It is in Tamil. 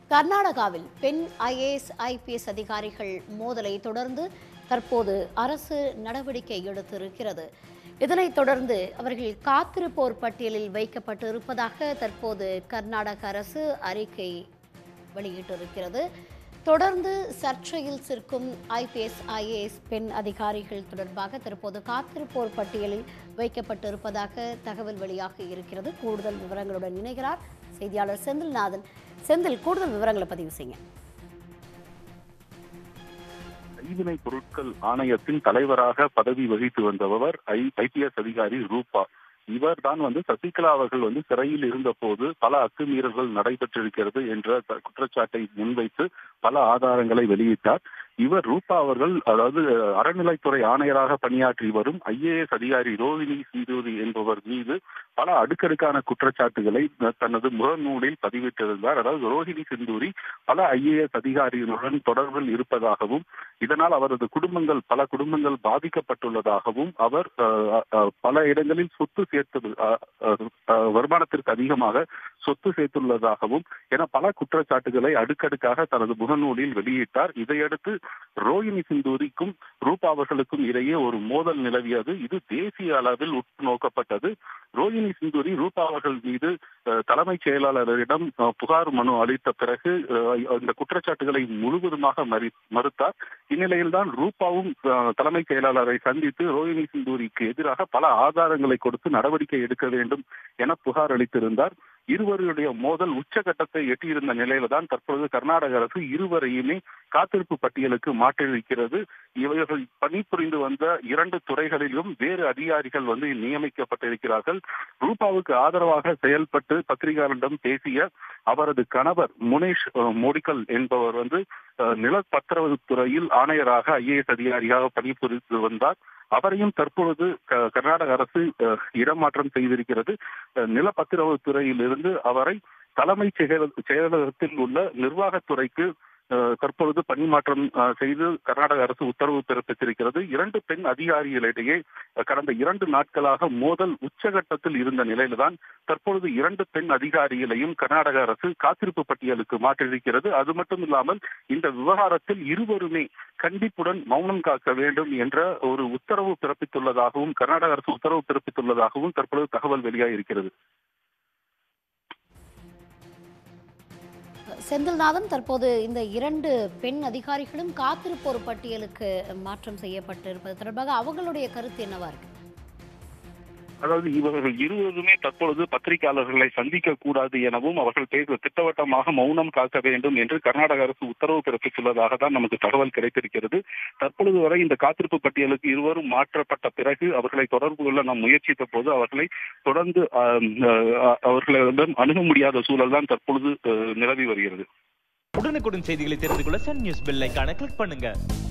கர்நாடகாவில் பெண் ஐஏஎஸ் ஐபிஎஸ் அதிகாரிகள் மோதலை தொடர்ந்து தற்போது அரசு நடவடிக்கை எடுத்திருக்கிறது இதனைத் தொடர்ந்து அவர்கள் காத்திருப்போர் பட்டியலில் வைக்கப்பட்டு இருப்பதாக தற்போது கர்நாடக அரசு அறிக்கை வெளியிட்டிருக்கிறது தொடர்ந்து சர்ச்சையில் சிற்கும் ஐபிஎஸ் ஐஏஎஸ் பெண் அதிகாரிகள் தொடர்பாக தற்போது காத்திருப்போர் பட்டியலில் வைக்கப்பட்டிருப்பதாக தகவல் வெளியாகி இருக்கிறது கூடுதல் விவரங்களுடன் இணைகிறார் செய்தியாளர் செந்தில்நாதன் செந்தில் கூடுதல் விவரங்களை பதிவு செய்யுங்க கைவினை பொருட்கள் ஆணையத்தின் தலைவராக பதவி வகித்து வந்தவர் ஐ ஐபிஎஸ் அதிகாரி ரூபா இவர் தான் வந்து சசிகலா அவர்கள் வந்து சிறையில் இருந்த போது பல அத்துமீறல்கள் நடைபெற்றிருக்கிறது என்ற த- குற்றச்சாட்டை முன்வைத்து பல ஆதாரங்களை வெளியிட்டார் இவர் ரூபா அவர்கள் அதாவது அறநிலைத்துறை ஆணையராக பணியாற்றி வரும் ஐஏஎஸ் அதிகாரி ரோஹிணி சிந்தூரி என்பவர் மீது பல அடுக்கடுக்கான குற்றச்சாட்டுகளை த- தனது முகநூலில் பதிவிட்டிருந்தார் அதாவது ரோஹிணி சிந்தூரி பல ஐஏஎஸ் அதிகாரிகளுடன் தொடர்பில் இருப்பதாகவும் இதனால் அவரது குடும்பங்கள் பல குடும்பங்கள் பாதிக்கப்பட்டுள்ளதாகவும் அவர் அஹ், அஹ், பல இடங்களில் சொத்து சேர்த்தது அஹ், அஹ், அஹ், வருமானத்திற்கு அதிகமாக சொத்து சேர்த்துள்ளதாகவும் என பல குற்றச்சாட்டுகளை அடுக்கடுக்காக தனது முகநூலில் வெளியிட்டார் இதையடுத்து ரோஹிணி சிந்தூரிக்கும் ரூபா அவர்களுக்கும் இடையே ஒரு மோதல் நிலவியது இது தேசிய அளவில் உற்று நோக்கப்பட்டது ரோஹிணி சிந்தூரி ரூபா அவர்கள் மீது அஹ், தலைமைச் செயலாளரிடம் அஹ், புகார் மனு அளித்த பிறகு அஹ், இந்த குற்றச்சாட்டுகளை முழுவதுமாக மறி- மறுத்தார் இந்நிலையில்தான் ரூபாவும் அஹ், தலைமைச் செயலாளரை சந்தித்து ரோஹிணி சிந்தூரிக்கு எதிராக பல ஆதாரங்களை கொடுத்து நடவடிக்கை எடுக்க வேண்டும் என புகார் அளித்திருந்தார் இருவருடைய மோதல் உச்சகட்டத்தை எட்டியிருந்த நிலையில தான் தற்பொழுது கர்நாடக அரசு இருவரையுமே காத்திருப்பு பட்டியலுக்கு மாற்றியிருக்கிறது இவர்கள் பணிபுரிந்து வந்த இரண்டு துறைகளிலும் வேறு அதிகாரிகள் வந்து நியமிக்கப்பட்டிருக்கிறார்கள் ரூபாவுக்கு ஆதரவாக செயல்பட்டு பத்திரிகையாளரிடம் பேசிய அவரது கணவர் முனேஷ் அஹ், மோடிக்கல் என்பவர் வந்து அஹ், நிலப்பத்திரவு துறையில் ஆணையராக ஐஏஎஸ் அதிகாரியாக பணிபுரிந்து வந்தார் அவரையும் தற்பொழுது க- கர்நாடக அரசு அஹ், இடமாற்றம் செய்திருக்கிறது அஹ், நிலப்பத்திரவு துறையிலிருந்து அவரை தலைமைச் செயல- செயலகத்தில் உள்ள நிர்வாகத்துறைக்கு அஹ், தற்பொழுது பணிமாற்றம் அஹ், செய்து கர்நாடக அரசு உத்தரவு பிறப்பித்திருக்கிறது இரண்டு பெண் அதிகாரிகளிடையே அஹ், கடந்த இரண்டு நாட்களாக மோதல் உச்சகட்டத்தில் இருந்த நிலையில்தான் தற்பொழுது இரண்டு பெண் அதிகாரிகளையும் கர்நாடக அரசு காத்திருப்பு பட்டியலுக்கு மாற்றியிருக்கிறது அது மட்டும் இல்லாமல் இந்த விவகாரத்தில் இருவருமே கண்டிப்புடன் மௌனம் காக்க வேண்டும் என்ற ஒரு உத்தரவு பிறப்பித்துள்ளதாகவும் கர்நாடக அரசு உத்தரவு பிறப்பித்துள்ளதாகவும் தற்பொழுது தகவல் வெளியாகியிருக்கிறது செந்தில்நாதன் தற்போது இந்த இரண்டு பெண் அதிகாரிகளும் காத்திருப்போர் பட்டியலுக்கு மாற்றம் செய்யப்பட்டிருப்பது தொடர்பாக அவங்களுடைய கருத்து என்னவா இருக்கு அதாவது இவர்கள் இருவருமே தற்பொழுது பத்திரிகையாளர்களை சந்திக்க கூடாது எனவும் அவர்கள் பேச திட்டவட்டமாக மௌனம் காக்க வேண்டும் என்று கர்நாடக அரசு உத்தரவு பிறப்பித்துள்ளதாக தான் நமக்கு தகவல் கிடைத்திருக்கிறது தற்பொழுது வரை இந்த காத்திருப்பு பட்டியலுக்கு இருவரும் மாற்றப்பட்ட பிறகு அவர்களை தொடர்பு கொள்ள நாம் முயற்சித்த போது அவர்களை தொடர்ந்து ஆம், அஹ், அவர்களிடம் அணுக முடியாத சூழல் தான் தற்பொழுது அஹ், நிலவி வருகிறது உடனுக்குடன் செய்திகளை தெரிந்து கொள்ள சன் நியூஸ் பெல் ஐகானை கிளிக் பண்ணுங்க